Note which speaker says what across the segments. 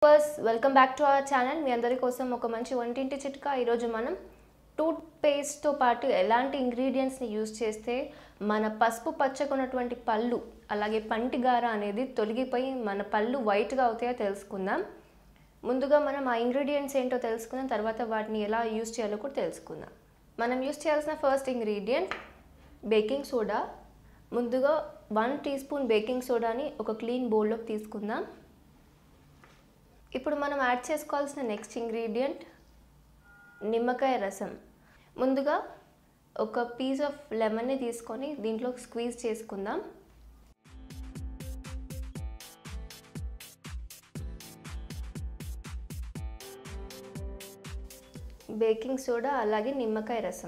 Speaker 1: first welcome back to our channel మీ అందరి కోసం ఒక మంచి వంటింటి చిట్కా ఈరోజు మనం టూత్ పేస్ట్తో పాటు ఎలాంటి ఇంగ్రీడియంట్స్ని యూజ్ చేస్తే మన పసుపు పచ్చకున్నటువంటి పళ్ళు అలాగే పంటిగార అనేది తొలగిపోయి మన పళ్ళు వైట్గా అవుతాయో తెలుసుకుందాం ముందుగా మనం ఆ ఇంగ్రీడియంట్స్ ఏంటో తెలుసుకుందాం తర్వాత వాటిని ఎలా యూజ్ చేయాలో కూడా తెలుసుకుందాం మనం యూజ్ చేయాల్సిన ఫస్ట్ ఇంగ్రీడియంట్ బేకింగ్ సోడా ముందుగా వన్ టీ స్పూన్ బేకింగ్ సోడాని ఒక క్లీన్ బౌల్లోకి తీసుకుందాం ఇప్పుడు మనం యాడ్ చేసుకోవాల్సిన నెక్స్ట్ ఇంగ్రీడియంట్ నిమ్మకాయ రసం ముందుగా ఒక పీస్ ఆఫ్ లెమన్ని తీసుకొని దీంట్లో స్క్వీజ్ చేసుకుందాం బేకింగ్ సోడా అలాగే నిమ్మకాయ రసం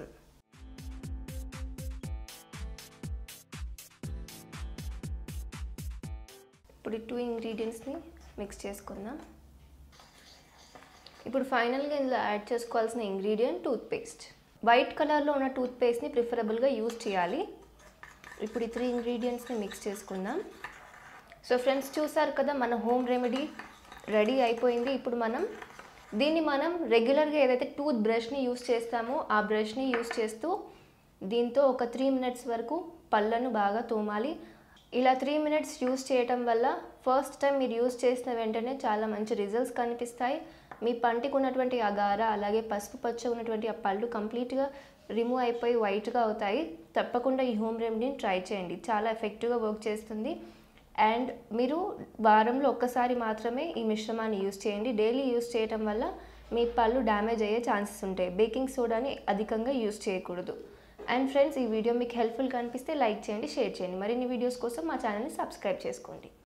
Speaker 1: ఇప్పుడు ఈ టూ ఇంగ్రీడియంట్స్ని మిక్స్ చేసుకుందాం ఇప్పుడు ఫైనల్గా ఇందులో యాడ్ చేసుకోవాల్సిన ఇంగ్రీడియంట్ టూత్పేస్ట్ వైట్ కలర్లో ఉన్న టూత్పేస్ట్ని ప్రిఫరబుల్గా యూజ్ చేయాలి ఇప్పుడు ఈ త్రీ ఇంగ్రీడియంట్స్ని మిక్స్ చేసుకుందాం సో ఫ్రెండ్స్ చూసారు కదా మన హోమ్ రెమెడీ రెడీ అయిపోయింది ఇప్పుడు మనం దీన్ని మనం రెగ్యులర్గా ఏదైతే టూత్ బ్రష్ని యూస్ చేస్తామో ఆ బ్రష్ని యూస్ చేస్తూ దీంతో ఒక త్రీ మినిట్స్ వరకు పళ్ళను బాగా తోమాలి ఇలా త్రీ మినిట్స్ యూస్ చేయటం వల్ల ఫస్ట్ టైం మీరు యూస్ చేసిన వెంటనే చాలా మంచి రిజల్ట్స్ కనిపిస్తాయి మీ పంటికి ఉన్నటువంటి ఆ గార అలాగే పసుపు పచ్చ ఉన్నటువంటి ఆ పళ్ళు కంప్లీట్గా రిమూవ్ అయిపోయి వైట్గా అవుతాయి తప్పకుండా ఈ హోమ్ రెమెడీని ట్రై చేయండి చాలా ఎఫెక్టివ్గా వర్క్ చేస్తుంది అండ్ మీరు వారంలో ఒక్కసారి మాత్రమే ఈ మిశ్రమాన్ని యూస్ చేయండి డైలీ యూస్ చేయటం వల్ల మీ పళ్ళు డ్యామేజ్ అయ్యే ఛాన్సెస్ ఉంటాయి బేకింగ్ సోడాని అధికంగా యూస్ చేయకూడదు అండ్ ఫ్రెండ్స్ ఈ వీడియో మీకు హెల్ప్ఫుల్ కనిపిస్తే లైక్ చేయండి షేర్ చేయండి మరిన్ని వీడియోస్ కోసం మా ఛానల్ని సబ్స్క్రైబ్ చేసుకోండి